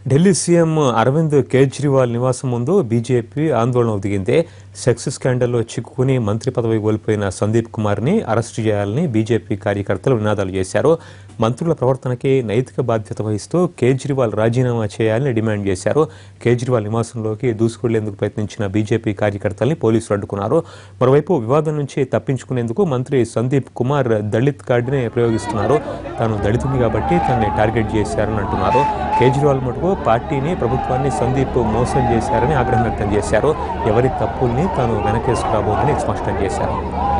Delhi CM Arvind Kejriwal నివాసం ముందు BJP ఆందోళనకు దిగింది సెక్స్ స్కాండల్లో చిక్కుకుని మంత్రి పదవి కోల్పోయిన సందీప్ కుమార్ని అరెస్టు చేయాలని బీజేపీ కార్యకర్తలు నినాదాలు చేశారు మంత్రుల ప్రవర్తనకి నైతిక బాధ్యత వహిస్తూ కేజ్రీవాల్ రాజీనామా చేయాలని డిమాండ్ చేశారు కేజ్రీవాల్ నివాసంలోకి దూసుకెళ్లేందుకు ప్రయత్నించిన బీజేపీ కార్యకర్తల్ని పోలీసులు అడ్డుకున్నారు మరోవైపు వివాదం నుంచి తప్పించుకునేందుకు మంత్రి సందీప్ కుమార్ దళిత్ కార్డుని ప్రయోగిస్తున్నారు తాను దళితుని కాబట్టి తనని టార్గెట్ చేశారని అంటున్నారు కేజ్రీవాల్ మటుకు పార్టీని ప్రభుత్వాన్ని సందీప్ మోసం చేశారని ఆగ్రహం వ్యక్తం చేశారు ఎవరి తప్పుల్ని తాను వెనకేసుకురాబోదని స్పష్టం చేశారు